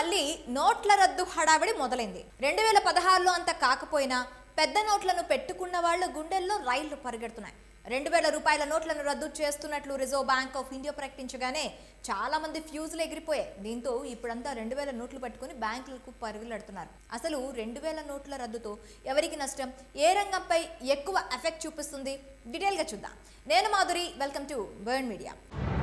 మళ్ళీ నోట్ల రద్దు హడావిడి మొదలైంది రెండు వేల పదహారులో అంత కాకపోయినా పెద్ద నోట్లను పెట్టుకున్న వాళ్ళ గుండెల్లో రైళ్లు పరిగెడుతున్నాయి రెండు వేల రూపాయల నోట్లను రద్దు చేస్తున్నట్లు రిజర్వ్ బ్యాంక్ ఆఫ్ ఇండియా ప్రకటించగానే చాలా మంది ఫ్యూజులు ఎగిరిపోయాయి దీంతో ఇప్పుడంతా రెండు వేల నోట్లు పట్టుకుని బ్యాంకులకు పరుగులెడుతున్నారు అసలు రెండు వేల నోట్ల రద్దుతో ఎవరికి నష్టం ఏ రంగంపై ఎక్కువ ఎఫెక్ట్ చూపిస్తుంది డీటెయిల్గా చూద్దాం నేను Madhuri welcome to burn media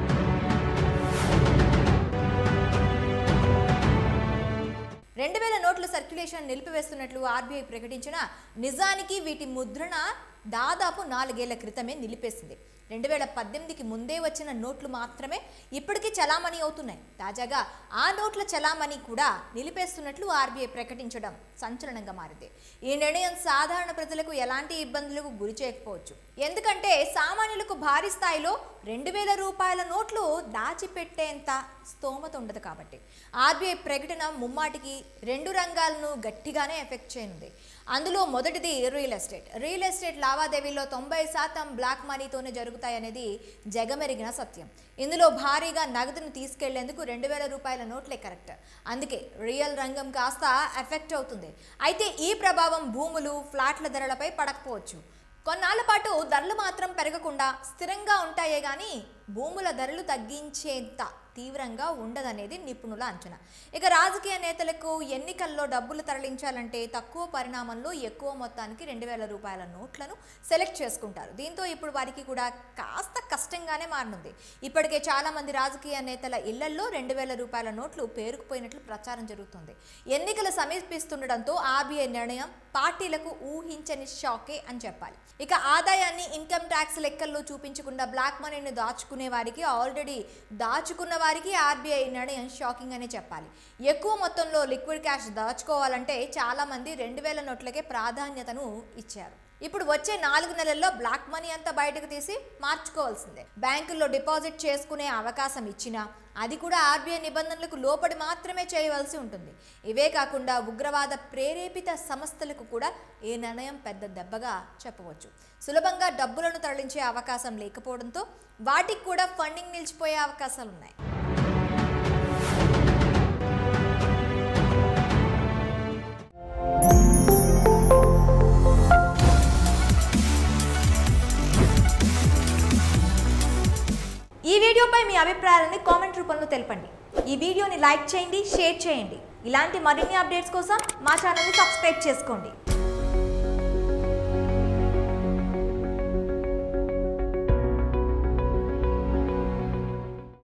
రెండు వేల నోట్ల సర్క్యులేషన్ నిలిపివేస్తున్నట్లు ఆర్బీఐ ప్రకటించిన నిజానికి వీటి ముద్రణ దాదాపు నాలుగేళ్ల క్రితమే నిలిపేసింది రెండు వేల పద్దెనిమిదికి ముందే వచ్చిన నోట్లు మాత్రమే ఇప్పటికీ చలామణి అవుతున్నాయి తాజాగా ఆ నోట్ల చలామణి కూడా నిలిపేస్తున్నట్లు ఆర్బీఐ ప్రకటించడం సంచలనంగా మారింది ఈ నిర్ణయం సాధారణ ప్రజలకు ఎలాంటి ఇబ్బందులకు గురి చేయకపోవచ్చు ఎందుకంటే సామాన్యులకు భారీ స్థాయిలో రెండు వేల రూపాయల నోట్లు దాచిపెట్టేంత స్తోమత ఉండదు కాబట్టి ఆర్బీఐ ప్రకటన ముమ్మాటికి రెండు రంగాలను గట్టిగానే ఎఫెక్ట్ చేయనుంది అందులో మొదటిది రియల్ ఎస్టేట్ రియల్ ఎస్టేట్ లావాదేవీల్లో తొంభై శాతం బ్లాక్ మనీతోనే జరుగుతాయనేది జగమెరిగిన సత్యం ఇందులో భారీగా నగదును తీసుకెళ్లేందుకు రెండు వేల రూపాయల నోట్లే కరెక్ట్ అందుకే రియల్ రంగం కాస్త ఎఫెక్ట్ అవుతుంది అయితే ఈ ప్రభావం భూములు ఫ్లాట్ల ధరలపై పడకపోవచ్చు కొన్నాళ్ల పాటు ధరలు మాత్రం పెరగకుండా స్థిరంగా ఉంటాయే కానీ భూముల ధరలు తగ్గించేంత తీవ్రంగా ఉండదనేది నిపుణుల అంచనా ఇక రాజకీయ నేతలకు ఎన్నికల్లో డబ్బులు తరలించాలంటే తక్కువ పరిణామంలో ఎక్కువ మొత్తానికి రెండు వేల రూపాయల నోట్లను సెలెక్ట్ చేసుకుంటారు దీంతో ఇప్పుడు వారికి కూడా కాస్త కష్టంగానే మారనుంది ఇప్పటికే చాలా మంది రాజకీయ నేతల ఇళ్లల్లో రెండు వేల రూపాయల నోట్లు పేరుకుపోయినట్లు ప్రచారం జరుగుతుంది ఎన్నికలు సమీపిస్తుండటంతో ఆర్బీఐ నిర్ణయం పార్టీలకు ఊహించని షాకే అని చెప్పాలి ఇక ఆదాయాన్ని ఇన్కమ్ ట్యాక్స్ లెక్కల్లో చూపించకుండా బ్లాక్ మనీని దాచుకునే వారికి ఆల్రెడీ దాచుకున్న వారికి ఆర్బీఐ నిర్ణయం షాకింగ్ అనే చెప్పాలి ఎక్కువ మొత్తంలో లిక్విడ్ క్యాష్ దాచుకోవాలంటే చాలా మంది రెండు వేల నోట్లకే ప్రాధాన్యతను ఇచ్చారు ఇప్పుడు వచ్చే నాలుగు నెలల్లో బ్లాక్ మనీ అంతా బయటకు తీసి మార్చుకోవాల్సిందే బ్యాంకుల్లో డిపాజిట్ చేసుకునే అవకాశం ఇచ్చినా అది కూడా ఆర్బీఐ నిబంధనలకు లోపడి మాత్రమే చేయవలసి ఉంటుంది ఇవే కాకుండా ఉగ్రవాద ప్రేరేపిత సంస్థలకు కూడా ఈ నిర్ణయం పెద్ద దెబ్బగా చెప్పవచ్చు సులభంగా డబ్బులను తరలించే అవకాశం లేకపోవడంతో వాటికి కూడా ఫండింగ్ నిలిచిపోయే అవకాశాలు ఉన్నాయి ఈ వీడియోపై మీ అభిప్రాయాలని కామెంట్ రూపంలో తెలపండి ఈ వీడియోని లైక్ చేయండి షేర్ చేయండి ఇలాంటి మరిన్ని అప్డేట్స్ కోసం మా ఛానల్ని సబ్స్క్రైబ్ చేసుకోండి